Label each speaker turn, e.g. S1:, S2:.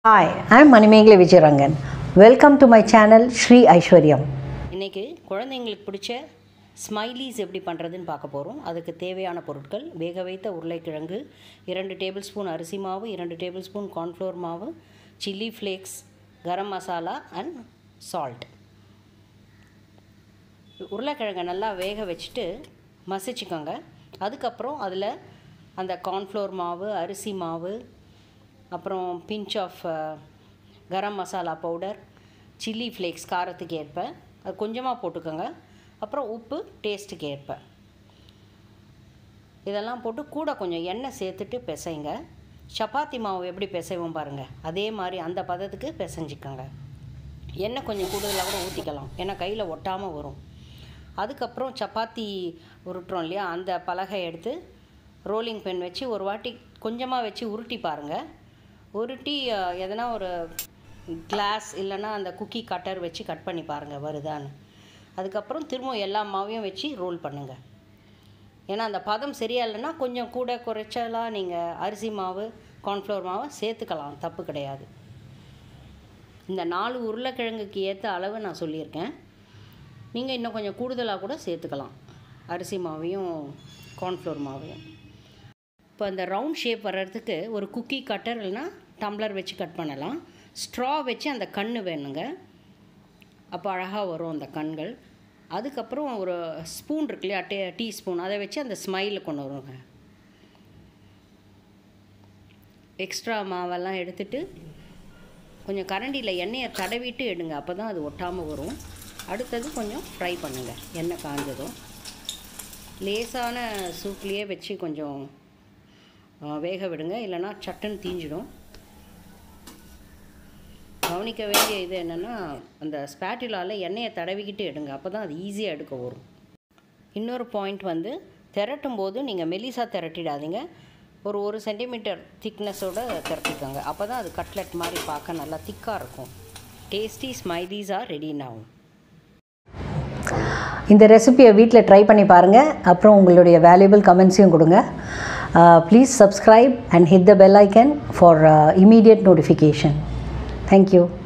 S1: Hi, I'm Manimegli Vijayarangan. Welcome to my channel Sri Aishwaryam.
S2: இன்றைக்கி குழந்தைங்களுக்கு பிடிச்ச smileys எப்படி பண்ணுறதுன்னு பார்க்க போகிறோம் அதுக்கு தேவையான பொருட்கள் வேக வைத்த உருளைக்கிழங்கு இரண்டு டேபிள் ஸ்பூன் அரிசி மாவு இரண்டு டேபிள் ஸ்பூன் கார்ன்ஃப்ளவர் மாவு chilli flakes garam masala and salt உருளைக்கிழங்கை நல்லா வேக வச்சுட்டு மசிச்சுக்கோங்க அதுக்கப்புறம் அதில் அந்த கார்ன்ஃப்ளவர் மாவு அரிசி மாவு அப்புறம் pinch of garam masala powder chilli flakes காரத்துக்கு ஏற்ப அது கொஞ்சமாக போட்டுக்கோங்க அப்புறம் உப்பு டேஸ்ட்டுக்கு ஏற்ப இதெல்லாம் போட்டு கூட கொஞ்சம் எண்ணெய் சேர்த்துட்டு பிசைங்க சப்பாத்தி மாவு எப்படி பிசைவோம் பாருங்கள் அதே மாதிரி அந்த பதத்துக்கு பிசைஞ்சிக்கோங்க எண்ணெய் கொஞ்சம் கூடுதலாக கூட ஊற்றிக்கலாம் ஏன்னா கையில் ஒட்டாமல் வரும் அதுக்கப்புறம் சப்பாத்தி உருட்டுறோம் இல்லையா அந்த பலகை எடுத்து ரோலிங் பென் வச்சு ஒரு வாட்டி கொஞ்சமாக வச்சு உருட்டி பாருங்கள் உருட்டி அஹ், எதனா ஒரு கிளாஸ் இல்லைன்னா அந்த குக்கி கட்டர் வச்சு கட் பண்ணி பாருங்கள் வருதான்னு அதுக்கப்புறம் திரும்ப எல்லா மாவையும் வச்சு ரோல் பண்ணுங்கள் ஏன்னா அந்த பதம் சரியா இல்லைன்னா கொஞ்சம் கூட குறைச்சலாக நீங்கள் அரிசி மாவு கார்ன்ஃப்ளவர் மாவை சேர்த்துக்கலாம் தப்பு கிடையாது இந்த நாலு உருளைக்கிழங்குக்கு ஏற்ற அளவு நான் சொல்லியிருக்கேன் நீங்கள் இன்னும் கொஞ்சம் கூடுதலாக கூட சேர்த்துக்கலாம் அரிசி மாவையும் கார்ன்ஃப்ளவர் மாவையும் இப்போ அந்த ரவுண்ட் ஷேப் வர்றதுக்கு ஒரு குக்கி கட்டர் இல்லைன்னா டம்ளர் வச்சு கட் பண்ணலாம் ஸ்ட்ரா வச்சு அந்த கண்ணு வேணுங்க அப்போ அழகாக வரும் அந்த கண்கள் அதுக்கப்புறம் ஒரு ஸ்பூன் இருக்கு இல்லையா டே டீ ஸ்பூன் அதை வச்சு அந்த ஸ்மைலில் கொண்டு வருவாங்க எக்ஸ்ட்ரா மாவெல்லாம் எடுத்துட்டு கொஞ்சம் கரண்டியில் எண்ணெயை தடவிட்டு எடுங்க அப்போ தான் அது ஒட்டாமல் வரும் அடுத்தது கொஞ்சம் ஃப்ரை பண்ணுங்கள் எண்ணெய் காஞ்சதும் லேசான சூப்லேயே வச்சு கொஞ்சம் ஆ, வேக விடுங்க இல்லைன்னா சட்டுன்னு தீஞ்சிடும் கவனிக்க வேண்டிய இது என்னென்னா அந்த ஸ்பேட்டுலாவில் எண்ணெயை தடவிக்கிட்டு எடுங்க அப்போ தான் அது ஈஸியாக எடுக்க வரும் இன்னொரு பாயிண்ட் வந்து திரட்டும் போது நீங்கள் மெலிசா திரட்டிடாதீங்க ஒரு ஒரு சென்டிமீட்டர் திக்னஸோட திரட்டிக்கோங்க அப்போ தான் அது கட்லெட் மாதிரி பார்க்க நல்லா திக்காக இருக்கும் tasty smileys are ready now
S1: இந்த ரெசிபியை வீட்டில் ட்ரை பண்ணி பாருங்கள் அப்புறம் உங்களுடைய வேல்யூபிள் கமெண்ட்ஸையும் கொடுங்க please subscribe and hit the bell icon for immediate notification. Thank you.